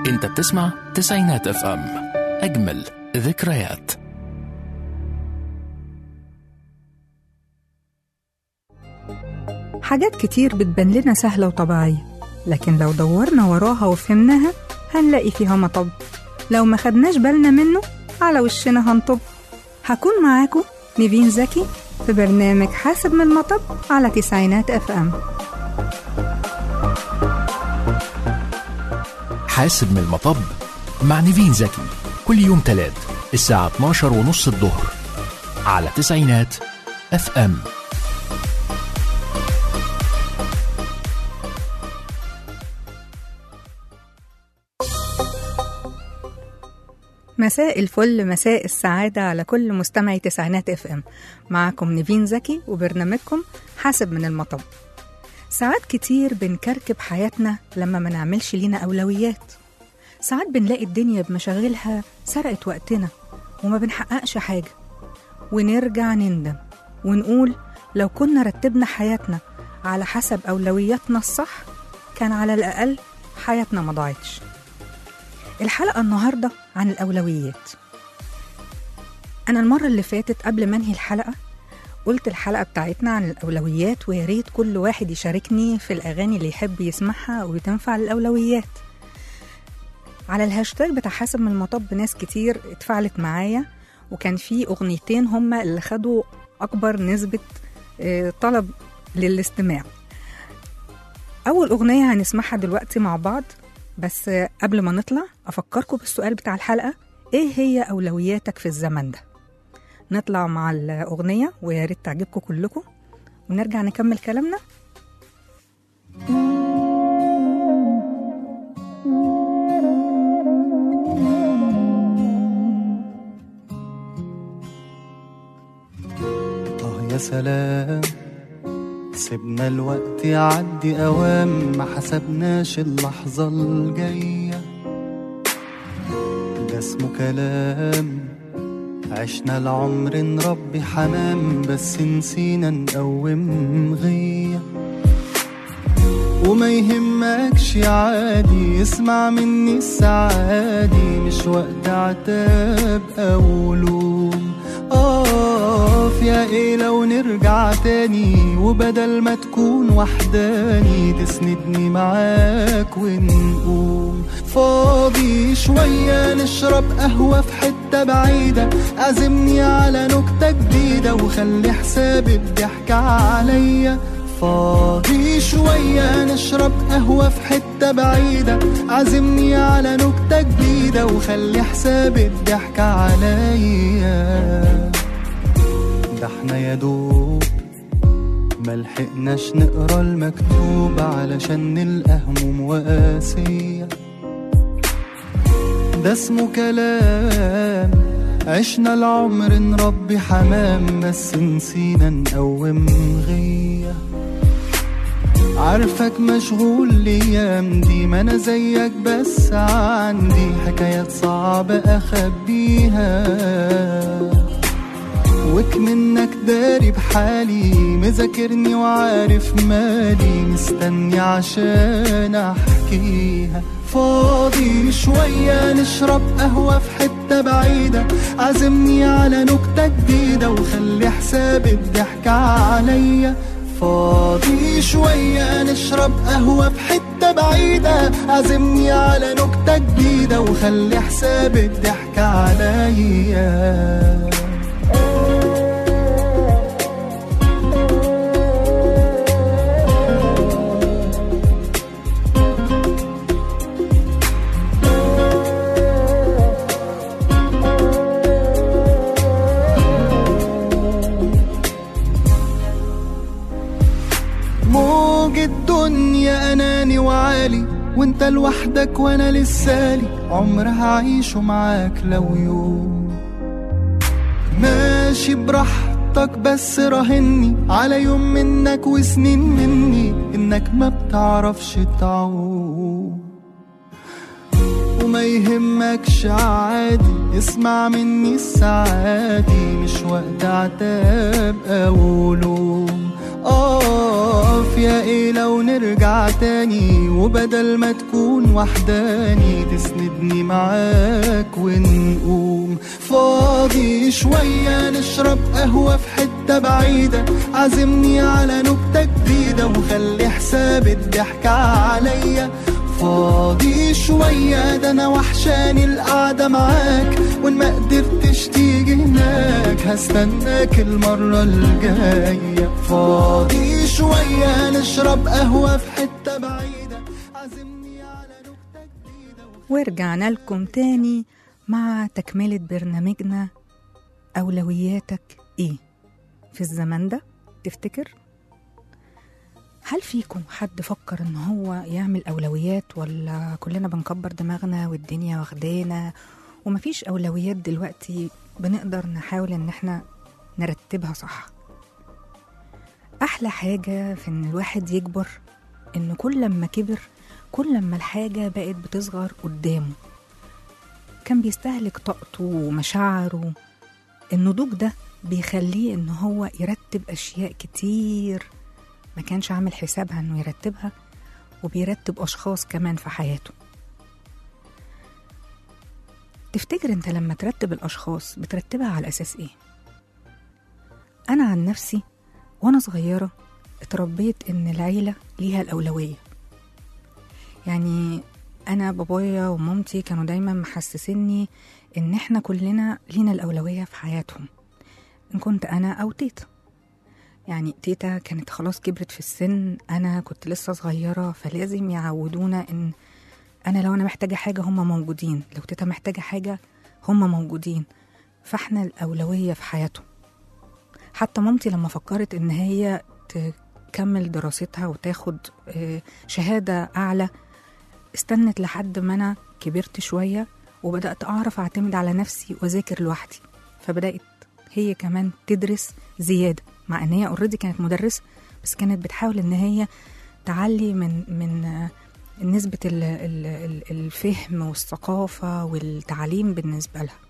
انت بتسمع تسعينات اف ام اجمل ذكريات حاجات كتير بتبان لنا سهلة وطبيعية لكن لو دورنا وراها وفهمناها هنلاقي فيها مطب لو ما خدناش بالنا منه على وشنا هنطب هكون معاكم نيفين زكي في برنامج حاسب من المطب على تسعينات اف ام حاسب من المطب مع نيفين زكي كل يوم تلات الساعة 12 ونص الظهر على تسعينات اف ام مساء الفل مساء السعادة على كل مستمعي تسعينات اف ام معكم نيفين زكي وبرنامجكم حاسب من المطب ساعات كتير بنكركب حياتنا لما ما نعملش لينا أولويات ساعات بنلاقي الدنيا بمشاغلها سرقت وقتنا وما بنحققش حاجة ونرجع نندم ونقول لو كنا رتبنا حياتنا على حسب أولوياتنا الصح كان على الأقل حياتنا ما ضاعتش الحلقة النهاردة عن الأولويات أنا المرة اللي فاتت قبل ما أنهي الحلقة قلت الحلقة بتاعتنا عن الأولويات ويا ريت كل واحد يشاركني في الأغاني اللي يحب يسمعها وتنفع للأولويات على الهاشتاج بتاع حاسب من المطب ناس كتير اتفاعلت معايا وكان في أغنيتين هما اللي خدوا أكبر نسبة آه، طلب للاستماع أول أغنية هنسمعها دلوقتي مع بعض بس آه، قبل ما نطلع أفكركم بالسؤال بتاع الحلقة إيه هي أولوياتك في الزمن ده؟ نطلع مع الأغنية ويا ريت تعجبكم كلكم ونرجع نكمل كلامنا آه يا سلام سيبنا الوقت يعدي أوام ما حسبناش اللحظة الجاية ده اسمه كلام عشنا العمر نربي حمام بس نسينا نقوم غيه وما يهمكش عادي اسمع مني السعادي مش وقت عتاب او لوم اقف يا ايه لو نرجع تاني وبدل ما تكون وحداني تسندني معاك ونقوم فاضي شوية نشرب قهوة في حتة بعيدة عزمني على نكتة جديدة وخلي حساب الضحك عليا فاضي شوية نشرب قهوة في حتة بعيدة عزمني على نكتة جديدة وخلي حساب الضحك عليا ده احنا يا دوب ملحقناش نقرا المكتوب علشان نلقى هموم وقاسية ده اسمه كلام عشنا العمر نربي حمام بس نسينا نقوم غيه عارفك مشغول الايام دي ما انا زيك بس عندي حكايات صعبة اخبيها وك منك داري بحالي مذاكرني وعارف مالي مستني عشان احكيها فاضي شوية نشرب قهوة في حتة بعيدة عزمني على نكتة جديدة وخلي حساب الضحك عليا فاضي شوية نشرب قهوة في حتة بعيدة عزمني على نكتة جديدة وخلي حساب الضحك عليا موج الدنيا اناني وعالي وانت لوحدك وانا لسالي عمر هعيشه معاك لو يوم ماشي براحتك بس راهني على يوم منك وسنين مني انك ما بتعرفش تعوم وما يهمكش عادي اسمع مني السعادي مش وقت عتاب او لوم اه نقف يا ايه لو نرجع تاني وبدل ما تكون وحداني تسندني معاك ونقوم فاضي شوية نشرب قهوة في حتة بعيدة عزمني على نكتة جديدة وخلي حساب الضحكة عليا فاضي شوية ده أنا وحشاني القعدة معاك وإن ما قدرتش تيجي هناك هستناك المرة الجاية فاضي شوية نشرب قهوة في حتة بعيدة عزمني على نكتة جديدة ورجعنا لكم تاني مع تكملة برنامجنا أولوياتك إيه في الزمن ده تفتكر؟ هل فيكم حد فكر إن هو يعمل أولويات ولا كلنا بنكبر دماغنا والدنيا واخدانا ومفيش أولويات دلوقتي بنقدر نحاول إن احنا نرتبها صح أحلى حاجة في إن الواحد يكبر إن كل ما كبر كل ما الحاجة بقت بتصغر قدامه كان بيستهلك طاقته ومشاعره النضوج ده بيخليه ان هو يرتب اشياء كتير ما كانش عامل حسابها انه يرتبها وبيرتب اشخاص كمان في حياته تفتكر انت لما ترتب الاشخاص بترتبها على اساس ايه انا عن نفسي وانا صغيره اتربيت ان العيله ليها الاولويه يعني انا بابايا ومامتي كانوا دايما محسسيني ان احنا كلنا لينا الاولويه في حياتهم ان كنت انا او تيتا يعني تيتا كانت خلاص كبرت في السن انا كنت لسه صغيره فلازم يعودونا ان انا لو انا محتاجه حاجه هم موجودين لو تيتا محتاجه حاجه هم موجودين فاحنا الاولويه في حياتهم حتى مامتي لما فكرت ان هي تكمل دراستها وتاخد آه، شهاده اعلى استنت لحد ما انا كبرت شويه وبدات اعرف اعتمد على نفسي واذاكر لوحدي فبدات هي كمان تدرس زياده مع ان هي اوريدي كانت مدرسه بس كانت بتحاول ان هي تعلي من من آه، نسبة ال- ال- ال- الفهم والثقافة والتعليم بالنسبة لها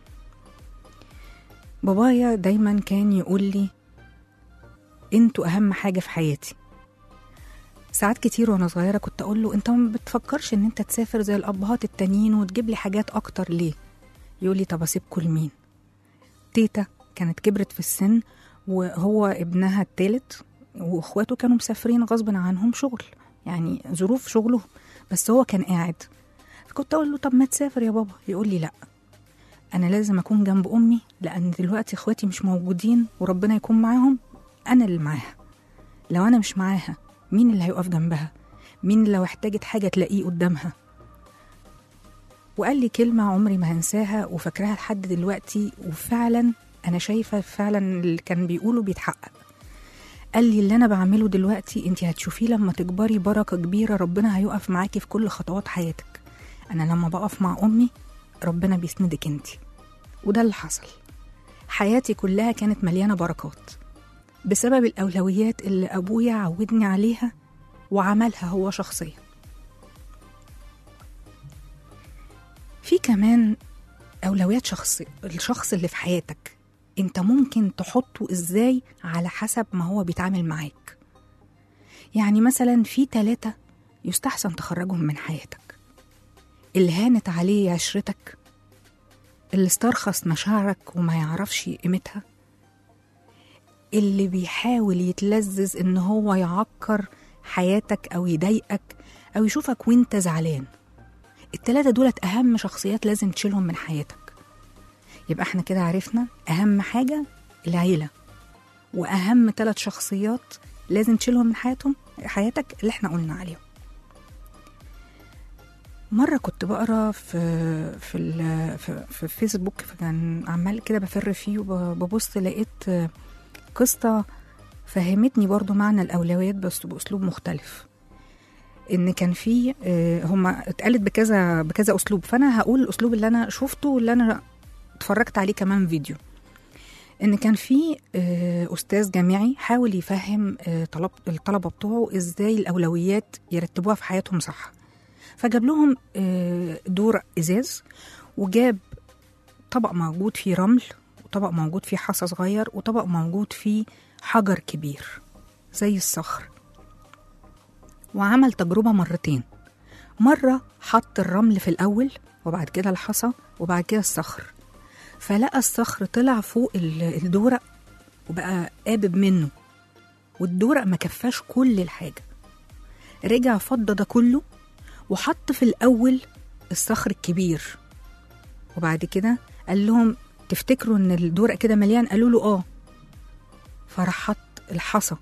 بابايا دايما كان يقول لي انتوا اهم حاجة في حياتي ساعات كتير وانا صغيرة كنت اقول له انت ما بتفكرش ان انت تسافر زي الابهات التانيين وتجيب لي حاجات اكتر ليه يقول لي طب اسيبكوا لمين تيتا كانت كبرت في السن وهو ابنها التالت واخواته كانوا مسافرين غصب عنهم شغل يعني ظروف شغلهم بس هو كان قاعد فكنت اقول له طب ما تسافر يا بابا يقول لي لا انا لازم اكون جنب امي لان دلوقتي اخواتي مش موجودين وربنا يكون معاهم انا اللي معاها لو انا مش معاها مين اللي هيقف جنبها مين اللي لو احتاجت حاجه تلاقيه قدامها وقال لي كلمه عمري ما هنساها وفاكراها لحد دلوقتي وفعلا انا شايفه فعلا اللي كان بيقوله بيتحقق قال لي اللي انا بعمله دلوقتي انت هتشوفيه لما تكبري بركه كبيره ربنا هيقف معاكي في كل خطوات حياتك انا لما بقف مع امي ربنا بيسندك انت وده اللي حصل حياتي كلها كانت مليانه بركات بسبب الاولويات اللي ابويا عودني عليها وعملها هو شخصيا في كمان اولويات شخص الشخص اللي في حياتك انت ممكن تحطه ازاي على حسب ما هو بيتعامل معاك يعني مثلا في ثلاثة يستحسن تخرجهم من حياتك اللي هانت عليه عشرتك اللي استرخص مشاعرك وما يعرفش قيمتها اللي بيحاول يتلذذ ان هو يعكر حياتك او يضايقك او يشوفك وانت زعلان التلاتة دولت اهم شخصيات لازم تشيلهم من حياتك يبقى احنا كده عرفنا اهم حاجة العيلة واهم ثلاث شخصيات لازم تشيلهم من حياتهم حياتك اللي احنا قلنا عليهم مرة كنت بقرا في في ال- في, في فيسبوك كان عمال كده بفر فيه وببص لقيت قصة فهمتني برضو معنى الأولويات بس بأسلوب مختلف إن كان في آه، هما اتقالت بكذا بكذا أسلوب فأنا هقول الأسلوب اللي أنا شفته واللي أنا اتفرجت عليه كمان فيديو ان كان في آه، استاذ جامعي حاول يفهم آه، طلب الطلبه بتوعه ازاي الاولويات يرتبوها في حياتهم صح فجاب لهم آه، دور ازاز وجاب طبق موجود فيه رمل وطبق موجود فيه حصى صغير وطبق موجود فيه حجر كبير زي الصخر وعمل تجربة مرتين مرة حط الرمل في الأول وبعد كده الحصى وبعد كده الصخر فلقى الصخر طلع فوق ال- الدورق وبقى قابب منه والدورق ما كفاش كل الحاجة رجع فضى ده كله وحط في الأول الصخر الكبير وبعد كده قال لهم تفتكروا ان الدورق كده مليان قالوا له اه فراح حط الحصى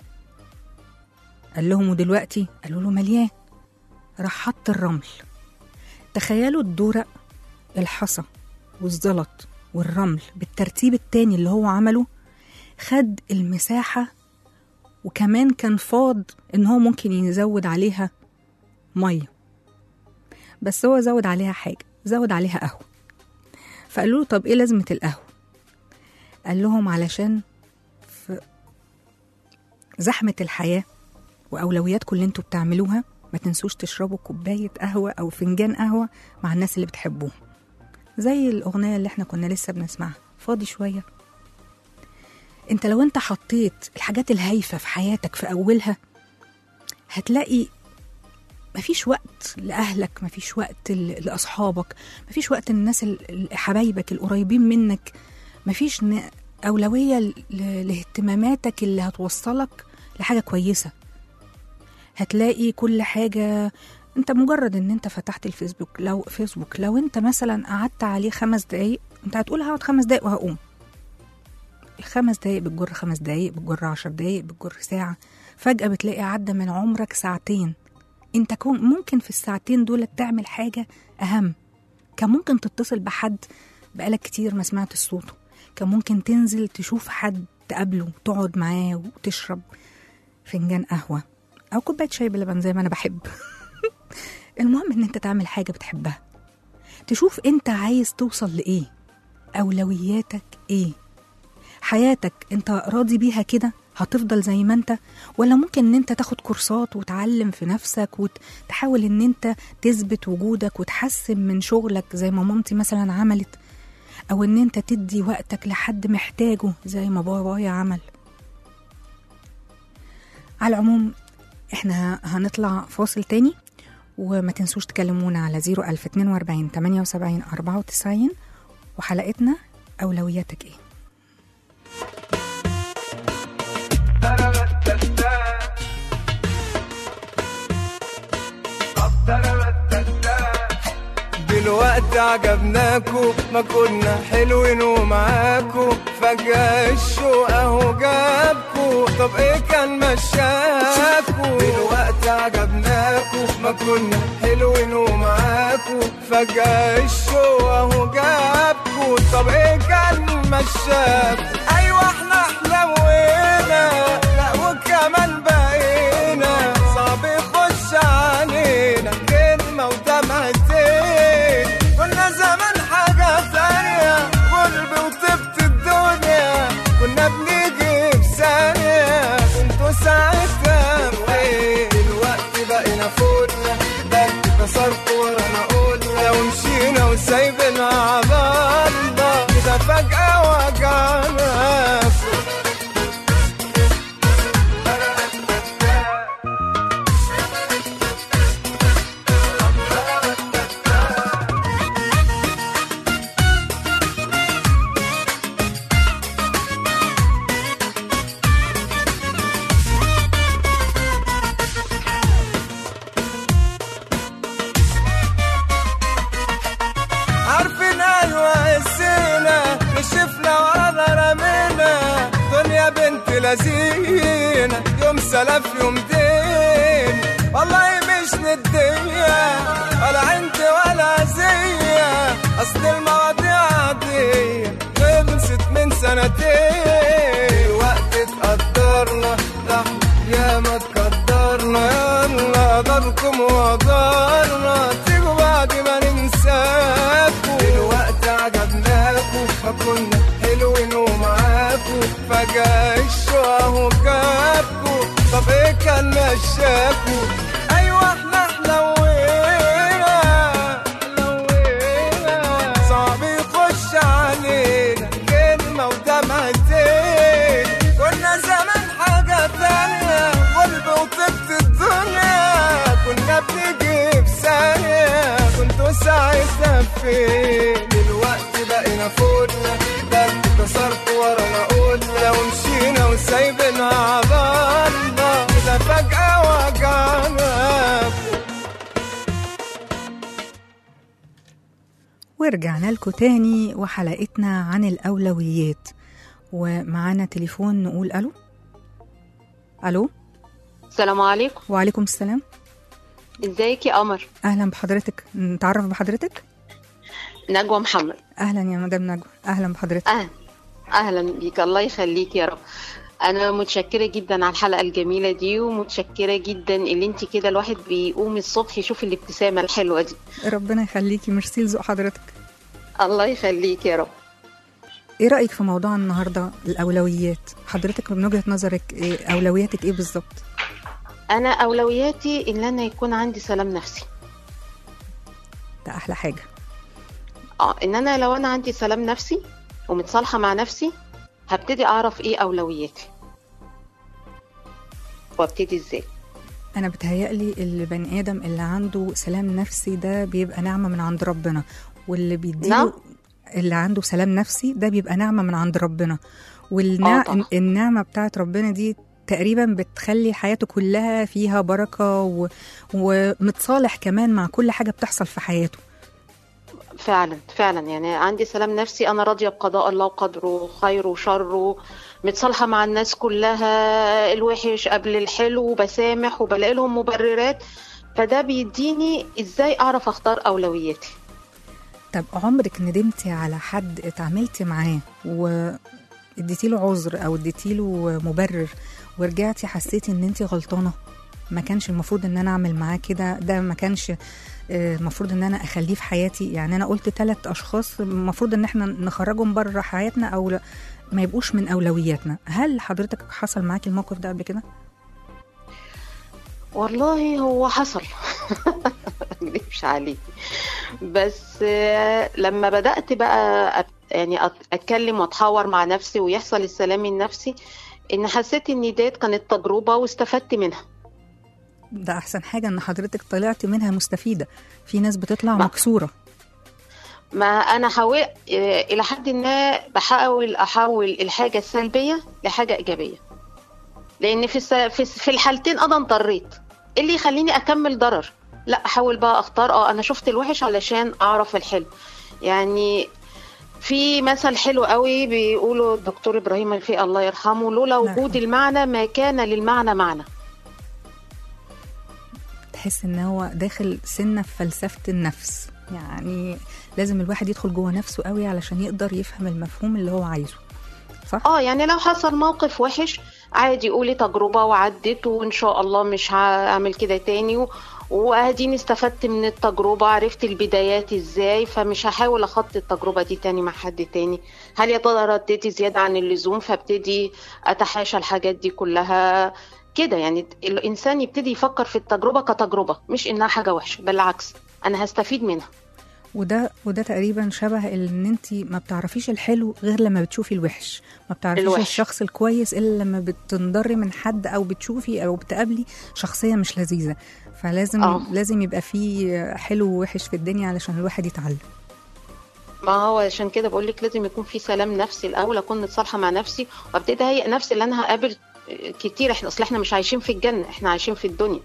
قال لهم ودلوقتي قالوا له مليان راح حط الرمل تخيلوا الدورق الحصى والزلط والرمل بالترتيب التاني اللي هو عمله خد المساحة وكمان كان فاض ان هو ممكن يزود عليها مية بس هو زود عليها حاجة زود عليها قهوة فقالوا له طب ايه لازمة القهوة قال لهم علشان في زحمة الحياة وأولوياتكم اللي انتوا بتعملوها ما تنسوش تشربوا كوباية قهوة أو فنجان قهوة مع الناس اللي بتحبوهم زي الأغنية اللي احنا كنا لسه بنسمعها فاضي شوية انت لو انت حطيت الحاجات الهايفة في حياتك في أولها هتلاقي مفيش وقت لأهلك مفيش وقت ل- لأصحابك مفيش وقت للناس ال- ال- حبايبك القريبين منك مفيش ن- أولوية ل- لاهتماماتك اللي هتوصلك لحاجة كويسة هتلاقي كل حاجة انت مجرد ان انت فتحت الفيسبوك لو فيسبوك لو انت مثلا قعدت عليه خمس دقايق انت هتقول هقعد خمس دقايق وهقوم الخمس دقايق بتجر خمس دقايق بتجر عشر دقايق بتجر ساعة فجأة بتلاقي عدى من عمرك ساعتين انت كون ممكن في الساعتين دول تعمل حاجة أهم كان ممكن تتصل بحد بقالك كتير ما سمعت صوته كان ممكن تنزل تشوف حد تقابله تقعد معاه وتشرب فنجان قهوة أو كوباية شاي بلبن زي ما أنا بحب المهم إن أنت تعمل حاجة بتحبها تشوف أنت عايز توصل لإيه أولوياتك إيه حياتك أنت راضي بيها كده هتفضل زي ما انت ولا ممكن ان انت تاخد كورسات وتعلم في نفسك وتحاول ان انت تثبت وجودك وتحسن من شغلك زي ما مامتي مثلا عملت او ان انت تدي وقتك لحد محتاجه زي ما بابايا عمل على العموم احنا هنطلع فاصل تاني وما تنسوش تكلمونا على 01042 78 94 وحلقتنا أولوياتك إيه دلوقتي عجبناكو ما كنا حلوين ومعاكو فجأة الشوق اهو جابكو طب ايه كان مشاكو دلوقتي عجبناكو ما كنا حلوين ومعاكو فجأة الشوق اهو جابكو طب ايه كان مشاكو ايوه احنا حلوينا لا وكمان بقينا صعب يخش علينا كلمة ودمعتين كنا زمان حاجة ثانية قلبي وطبت الدنيا كنا بنيجي في ثانية انتوا ساعتها فين دلوقتي بقينا فوتنا ده انتوا كسرتوا ورانا قلنا ومشينا وسايبنا على الله كده فجأة وجعنا عارفين ايوه قسينا نشفنا ولا رمينا دنيا بنت لذينة يوم سلف يوم دين والله مش ندية ولا عندي ولا زية اصل المواضيع عادية خلصت من سنتين وقت اتقدرنا لا يا ما تقدرنا يلا قدركم وقدرنا تيجوا بعد ما ننساكوا دلوقتي عجبناكوا فكنا حلوين ومعاكوا فجأة الشقا اهو جابكوا طب ايه كان مشاكوا ايوه احنا حلوينا حلوينا صعب يخش علينا كلمة ودمعتين كنا زمان حاجة تانية قلب وطبت الدنيا فين دلوقتي بقينا فوتنا ده انت كسرت ورانا قلنا ومشينا وسايبينها عبالنا ده فجأة وجعنا ورجعنا لكم تاني وحلقتنا عن الأولويات ومعانا تليفون نقول ألو ألو السلام عليكم وعليكم السلام ازيك يا قمر أهلا بحضرتك نتعرف بحضرتك نجوى محمد أهلا يا مدام نجوى أهلا بحضرتك اهلا اهلا بيك الله يخليك يا رب انا متشكره جدا على الحلقه الجميله دي ومتشكره جدا اللي انت كده الواحد بيقوم الصبح يشوف الابتسامه الحلوه دي ربنا يخليكي ميرسي لذوق حضرتك الله يخليك يا رب ايه رأيك في موضوع النهاردة الأولويات حضرتك من وجهة نظرك إيه أولوياتك ايه بالظبط انا اولوياتي ان انا يكون عندي سلام نفسي ده أحلى حاجة اه ان انا لو انا عندي سلام نفسي ومتصالحه مع نفسي هبتدي اعرف ايه اولوياتي وابتدي ازاي أنا بتهيألي البني آدم اللي عنده سلام نفسي ده بيبقى نعمة من عند ربنا واللي بيديله نعم. اللي عنده سلام نفسي ده بيبقى نعمة من عند ربنا آه والنع... طبعا. النعمة بتاعت ربنا دي تقريبا بتخلي حياته كلها فيها بركة و... ومتصالح كمان مع كل حاجة بتحصل في حياته فعلا فعلا يعني عندي سلام نفسي انا راضيه بقضاء الله وقدره خيره وشره متصالحه مع الناس كلها الوحش قبل الحلو بسامح وبلاقي لهم مبررات فده بيديني ازاي اعرف اختار اولوياتي طب عمرك ندمتي على حد اتعاملتي معاه واديتي له عذر او اديتي له مبرر ورجعتي حسيتي ان انت غلطانه ما كانش المفروض ان انا اعمل معاه كده ده ما كانش آه، المفروض ان انا اخليه في حياتي يعني انا قلت ثلاث اشخاص المفروض ان احنا نخرجهم بره حياتنا او لا- ما يبقوش من اولوياتنا هل حضرتك حصل معاكي الموقف ده قبل كده والله هو حصل مش عليكي بس آه، لما بدأت بقى أت- يعني أت- اتكلم واتحاور مع نفسي ويحصل السلام النفسي ان حسيت ان ديت كانت تجربة واستفدت منها ده احسن حاجه ان حضرتك طلعتي منها مستفيده في ناس بتطلع ما- مكسوره ما انا حاول آه، الى حد ما بحاول احول الحاجه السلبيه لحاجه ايجابيه لان في الس- في في الحالتين انا اضطريت إيه اللي يخليني اكمل ضرر لا احاول بقى اختار اه انا شفت الوحش علشان اعرف الحلو يعني في مثل حلو قوي بيقوله الدكتور ابراهيم الفقي الله يرحمه لولا الله وجود يرحمه. المعنى ما كان للمعنى معنى تحس ان هو داخل سنه في فلسفه النفس يعني لازم الواحد يدخل جوه نفسه قوي علشان يقدر يفهم المفهوم اللي هو عايزه صح اه يعني لو حصل موقف وحش عادي قولي تجربة وعدت وان شاء الله مش هعمل كده تاني و- واديني استفدت من التجربة عرفت البدايات ازاي فمش هحاول اخطي التجربة دي تاني مع حد تاني هل يا ترى رديتي زيادة عن اللزوم فابتدي اتحاشى الحاجات دي كلها كده يعني الانسان يبتدي يفكر في التجربة كتجربة مش انها حاجة وحشة بالعكس انا هستفيد منها وده وده تقريبا شبه ان انت ما بتعرفيش الحلو غير لما بتشوفي الوحش ما بتعرفيش الوحش. الشخص الكويس الا لما بتنضري من حد او بتشوفي او بتقابلي شخصيه مش لذيذه فلازم آه. لازم يبقى في حلو ووحش في الدنيا علشان الواحد يتعلم ما هو عشان كده بقول لك لازم يكون في سلام نفسي الاول اكون متصالحه مع نفسي وابتدي اهيئ نفسي اللي انا هقابل كتير احنا اصل احنا مش عايشين في الجنه احنا عايشين في الدنيا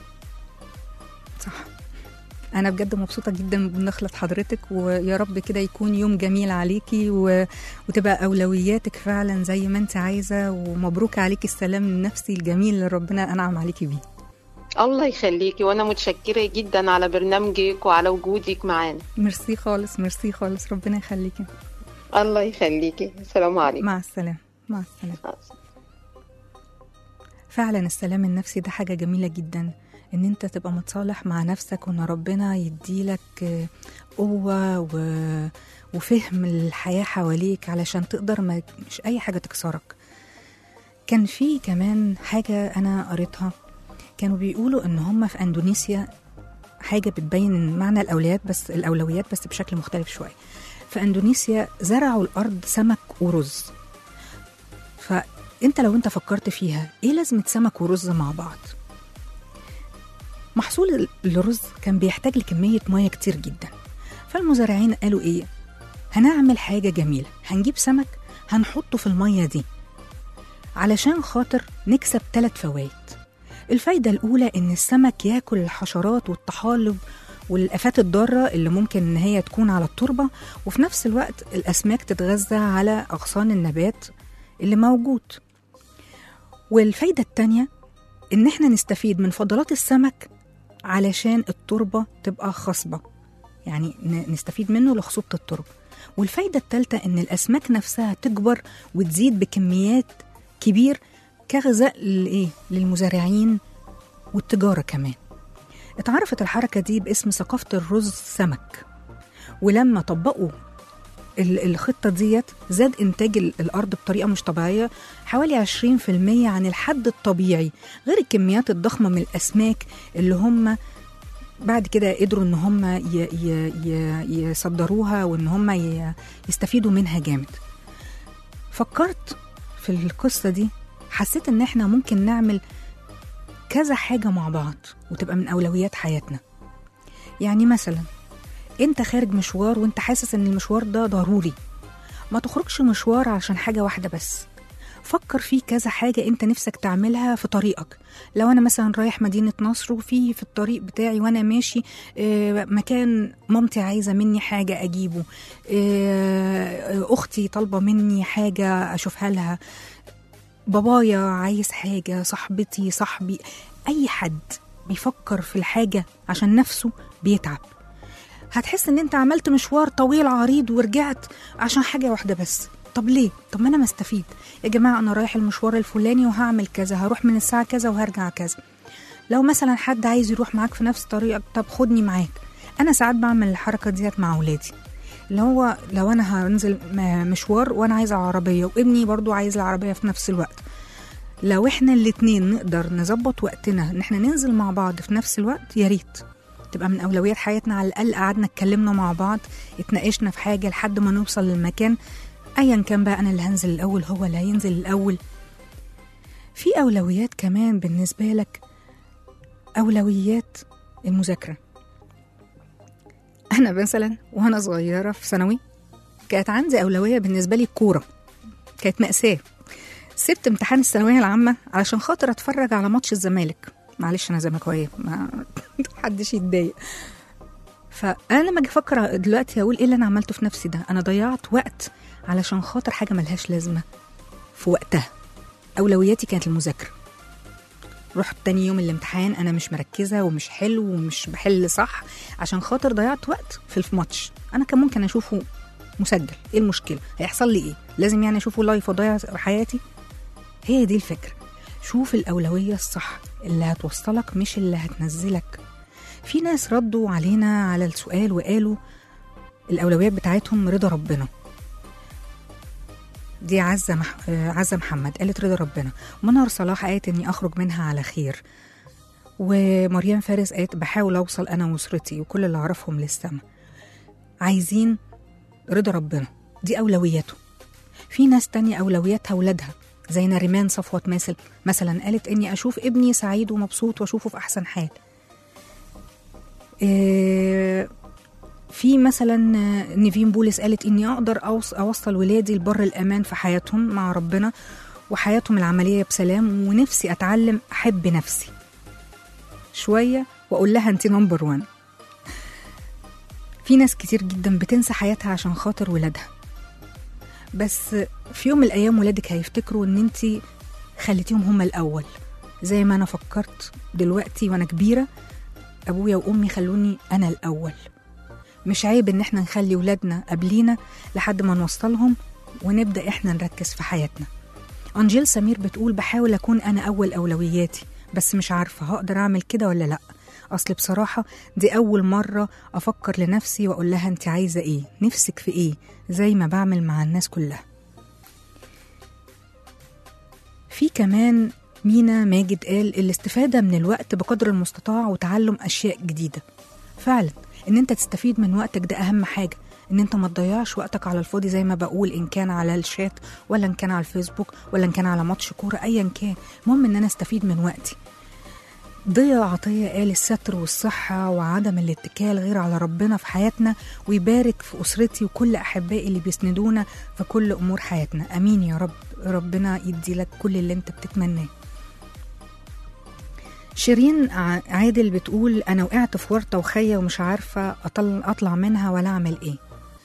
صح انا بجد مبسوطه جدا بنخلط حضرتك ويا رب كده يكون يوم جميل عليكي و... وتبقى اولوياتك فعلا زي ما انت عايزه ومبروك عليكي السلام النفسي الجميل اللي ربنا انعم عليكي بيه الله يخليكي وانا متشكره جدا على برنامجك وعلى وجودك معانا ميرسي خالص ميرسي خالص ربنا يخليكي الله يخليكي السلام عليكم مع السلامه مع السلامه فعلا السلام النفسي ده حاجة جميلة جدا ان انت تبقى متصالح مع نفسك وان ربنا يديلك آه، قوة و... وفهم الحياة حواليك علشان تقدر ما مش اي حاجة تكسرك كان في كمان حاجة انا قريتها كانوا بيقولوا ان هم في اندونيسيا حاجة بتبين معنى الاولويات بس الاولويات بس بشكل مختلف شوية في اندونيسيا زرعوا الارض سمك ورز فانت لو انت فكرت فيها ايه لازمه سمك ورز مع بعض محصول الرز كان بيحتاج لكميه ميه كتير جدا فالمزارعين قالوا ايه هنعمل حاجة جميلة هنجيب سمك هنحطه في المية دي علشان خاطر نكسب ثلاث فوائد الفايدة الأولى إن السمك ياكل الحشرات والطحالب والآفات الضارة اللي ممكن إن هي تكون على التربة وفي نفس الوقت الأسماك تتغذى على أغصان النبات اللي موجود والفايدة التانية إن إحنا نستفيد من فضلات السمك علشان التربة تبقى خصبة يعني ن- نستفيد منه لخصوبة التربة والفايدة التالتة إن الأسماك نفسها تكبر وتزيد بكميات كبير كغذاء لإيه؟ للمزارعين والتجارة كمان اتعرفت الحركة دي باسم ثقافة الرز سمك ولما طبقوا ال- الخطة ديت زاد إنتاج ال- الأرض بطريقة مش طبيعية حوالي 20% عن الحد الطبيعي غير الكميات الضخمة من الأسماك اللي هم بعد كده قدروا إن هم ي- ي- ي- يصدروها وإن هم ي- يستفيدوا منها جامد فكرت في القصة دي حسيت إن إحنا ممكن نعمل كذا حاجة مع بعض وتبقى من أولويات حياتنا يعني مثلا انت خارج مشوار وانت حاسس ان المشوار ده ضروري ما تخرجش مشوار عشان حاجة واحدة بس فكر في كذا حاجة انت نفسك تعملها في طريقك لو انا مثلا رايح مدينة نصر وفي في الطريق بتاعي وانا ماشي آه، مكان مامتي عايزة مني حاجة اجيبه آه، اختي طالبة مني حاجة اشوفها لها بابايا عايز حاجة صاحبتي صاحبي أي حد بيفكر في الحاجة عشان نفسه بيتعب هتحس ان انت عملت مشوار طويل عريض ورجعت عشان حاجة واحدة بس طب ليه؟ طب ما انا مستفيد يا جماعة انا رايح المشوار الفلاني وهعمل كذا هروح من الساعة كذا وهرجع كذا لو مثلا حد عايز يروح معاك في نفس طريقك طب خدني معاك انا ساعات بعمل الحركة ديت مع اولادي اللي هو لو انا هنزل م- مشوار وانا عايزة عربية وابني برضو عايز العربية في نفس الوقت لو احنا الاتنين نقدر نظبط وقتنا ان احنا ننزل مع بعض في نفس الوقت يا ريت تبقى من اولويات حياتنا على الاقل قعدنا اتكلمنا مع بعض اتناقشنا في حاجه لحد ما نوصل للمكان ايا كان بقى انا اللي هنزل الاول هو اللي هينزل الاول في اولويات كمان بالنسبه لك اولويات المذاكره انا مثلا وانا صغيره في ثانوي كانت عندي اولويه بالنسبه لي الكوره كانت ماساه سبت امتحان الثانويه العامه علشان خاطر اتفرج على ماتش الزمالك معلش انا زملكاويه ما حدش يتضايق فانا لما اجي افكر دلوقتي اقول ايه اللي انا عملته في نفسي ده انا ضيعت وقت علشان خاطر حاجه ملهاش لازمه في وقتها اولوياتي كانت المذاكره رحت تاني يوم الامتحان انا مش مركزه ومش حلو ومش بحل صح عشان خاطر ضيعت وقت في الماتش انا كان ممكن اشوفه مسجل ايه المشكله هيحصل لي ايه لازم يعني اشوفه لايف واضيع حياتي هي دي الفكره شوف الاولويه الصح اللي هتوصلك مش اللي هتنزلك في ناس ردوا علينا على السؤال وقالوا الاولويات بتاعتهم رضا ربنا دي عزة مح... آه، عزة محمد قالت رضا ربنا منار صلاح قالت اني اخرج منها على خير ومريم فارس قالت بحاول اوصل انا واسرتي وكل اللي اعرفهم للسما عايزين رضا ربنا دي اولوياته في ناس تانية اولوياتها ولادها زي نريمان صفوة ماسل مثلا قالت اني اشوف ابني سعيد ومبسوط واشوفه في احسن حال إيه، في مثلا آه، نيفين بولس قالت اني اقدر أوص- اوصل ولادي لبر الامان في حياتهم مع ربنا وحياتهم العمليه بسلام ونفسي اتعلم احب نفسي شويه واقول لها انت نمبر وان في ناس كتير جدا بتنسى حياتها عشان خاطر ولادها بس في يوم من الايام ولادك هيفتكروا ان انت خليتيهم هما الاول زي ما انا فكرت دلوقتي وانا كبيره ابويا وامي خلوني انا الاول مش عيب ان احنا نخلي ولادنا قبلينا لحد ما نوصلهم ونبدا احنا نركز في حياتنا انجيل سمير بتقول بحاول اكون انا اول اولوياتي بس مش عارفه هقدر اعمل كده ولا لا اصل بصراحه دي اول مره افكر لنفسي واقول لها انت عايزه ايه نفسك في ايه زي ما بعمل مع الناس كلها في كمان مينا ماجد قال الاستفادة من الوقت بقدر المستطاع وتعلم أشياء جديدة فعلا إن أنت تستفيد من وقتك ده أهم حاجة إن أنت ما تضيعش وقتك على الفاضي زي ما بقول إن كان على الشات ولا إن كان على الفيسبوك ولا إن كان على ماتش كورة أيا كان المهم إن أنا أستفيد من وقتي ضيا عطية قال الستر والصحة وعدم الاتكال غير على ربنا في حياتنا ويبارك في أسرتي وكل أحبائي اللي بيسندونا في كل أمور حياتنا أمين يا رب ربنا يدي لك كل اللي انت بتتمناه شيرين ع- عادل بتقول أنا وقعت في ورطة وخية ومش عارفة أطل أطلع منها ولا أعمل إيه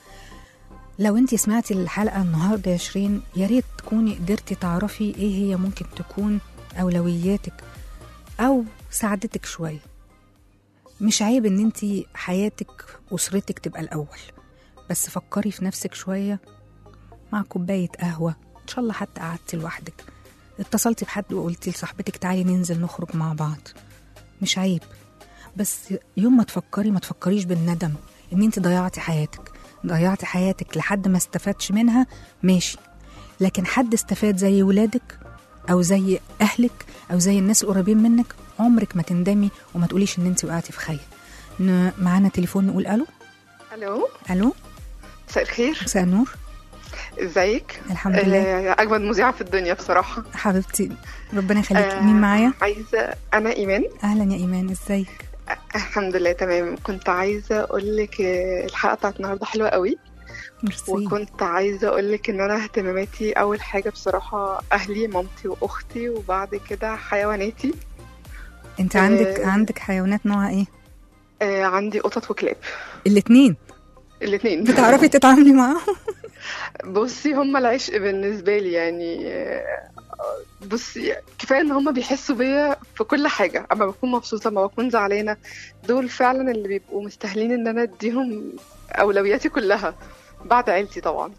لو انت سمعتي الحلقة النهاردة يا شيرين يا ريت تكوني قدرتي تعرفي ايه هي ممكن تكون أولوياتك أو ساعدتك شوية مش عيب ان انت حياتك أسرتك تبقى الأول بس فكري في نفسك شوية مع كوباية قهوة إن شاء الله حتى قعدتي لوحدك اتصلتي بحد وقلتي لصاحبتك تعالي ننزل نخرج مع بعض مش عيب بس يوم ما تفكري ما تفكريش بالندم ان انت ضيعتي حياتك ضيعتي حياتك لحد ما استفادش منها ماشي لكن حد استفاد زي ولادك او زي اهلك او زي الناس القريبين منك عمرك ما تندمي وما تقوليش ان انت وقعتي في خير ن- معانا تليفون نقول الو الو الو مساء الخير مساء النور ازيك الحمد لله آه، اجمد مذيعه في الدنيا بصراحه حبيبتي ربنا يخليك آه، مين معايا عايزه انا ايمان اهلا يا ايمان ازيك آه، الحمد لله تمام كنت عايزه اقول لك آه، الحلقه بتاعت النهارده حلوه قوي ميرسي وكنت عايزه اقول لك ان انا اهتماماتي اول حاجه بصراحه اهلي مامتي واختي وبعد كده حيواناتي انت عندك آه، عندك حيوانات نوعها ايه آه، عندي قطط وكلاب الاثنين الاثنين بتعرفي تتعاملي معاهم بصي هم العشق بالنسبة لي يعني آه، بصي كفاية ان هم بيحسوا بيا في كل حاجة اما بكون مبسوطة اما بكون زعلانة دول فعلا اللي بيبقوا مستاهلين ان انا اديهم اولوياتي كلها بعد عيلتي طبعا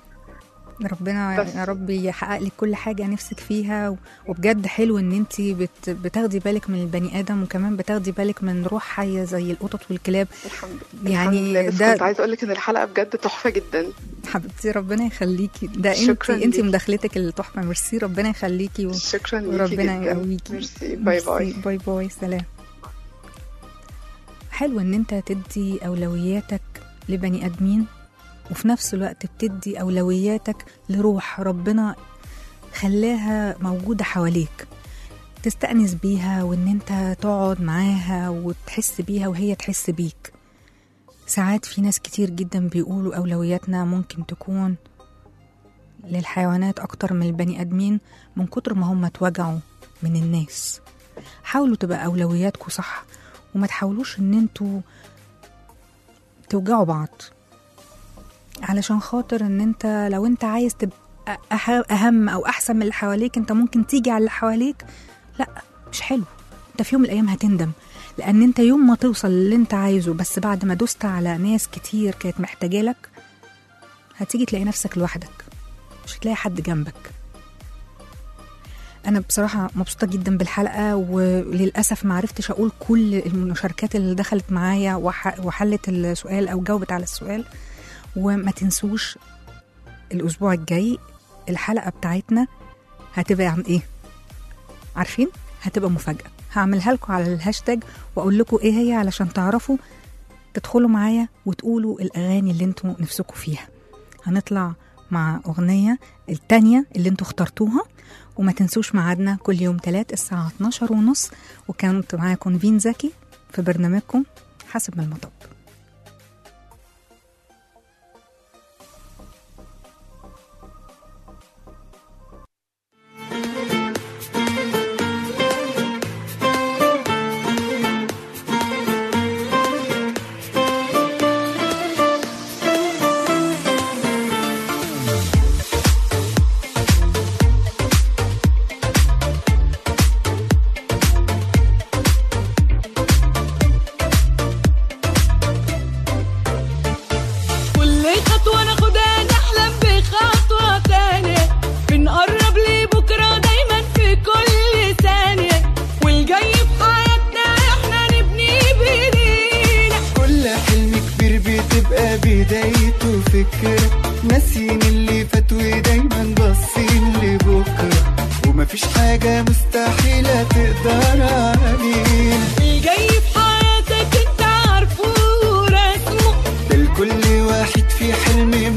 ربنا بس. يا رب يحقق لك كل حاجه نفسك فيها و- وبجد حلو ان انت بت بتاخدي بالك من البني ادم وكمان بتاخدي بالك من روح حيه زي القطط والكلاب الحمد لله يعني الحمد لله. بس ده- كنت عايزة اقول لك ان الحلقة بجد تحفة جدا حبيبتي ربنا يخليكي ده انت شكراً انت ليكي. مداخلتك التحفه ميرسي ربنا يخليكي و... شكرا ليكي وربنا جدا يقويكي ميرسي باي باي ميرسي. باي باي سلام حلو ان انت تدي اولوياتك لبني ادمين وفي نفس الوقت بتدي اولوياتك لروح ربنا خلاها موجوده حواليك تستأنس بيها وان انت تقعد معاها وتحس بيها وهي تحس بيك ساعات في ناس كتير جدا بيقولوا اولوياتنا ممكن تكون للحيوانات اكتر من البني ادمين من كتر ما هم اتوجعوا من الناس حاولوا تبقى اولوياتكم صح وما تحاولوش ان انتوا توجعوا بعض علشان خاطر ان انت لو انت عايز تبقى أه- اهم او احسن من اللي حواليك انت ممكن تيجي على اللي حواليك لا مش حلو انت في يوم من الايام هتندم لان انت يوم ما توصل للي انت عايزه بس بعد ما دوست على ناس كتير كانت محتاجه لك هتيجي تلاقي نفسك لوحدك مش هتلاقي حد جنبك انا بصراحه مبسوطه جدا بالحلقه وللاسف ما عرفتش اقول كل المشاركات اللي دخلت معايا وح- وحلت السؤال او جاوبت على السؤال وما تنسوش الاسبوع الجاي الحلقه بتاعتنا هتبقى عن ايه عارفين هتبقى مفاجاه هعملها لكم على الهاشتاج واقول لكم ايه هي علشان تعرفوا تدخلوا معايا وتقولوا الاغاني اللي انتوا نفسكم فيها هنطلع مع اغنيه التانية اللي انتوا اخترتوها وما تنسوش ميعادنا كل يوم تلات الساعة 12 ونص وكانت معاكم فين زكي في برنامجكم حسب ما المطب كل خطوة ناخدها نحلم بخطوة تانية بنقرب لبكرة دايما في كل ثانية والجاي في حياتنا احنا نبني بايدينا كل حلم كبير بتبقى بدايته فكرة ناسيين اللي فات ودايما باصين لبكرة ومفيش حاجة مستحيلة تقدر علينا الجاي في حياتك انت عارفه ورسمه ده لكل واحد في حلم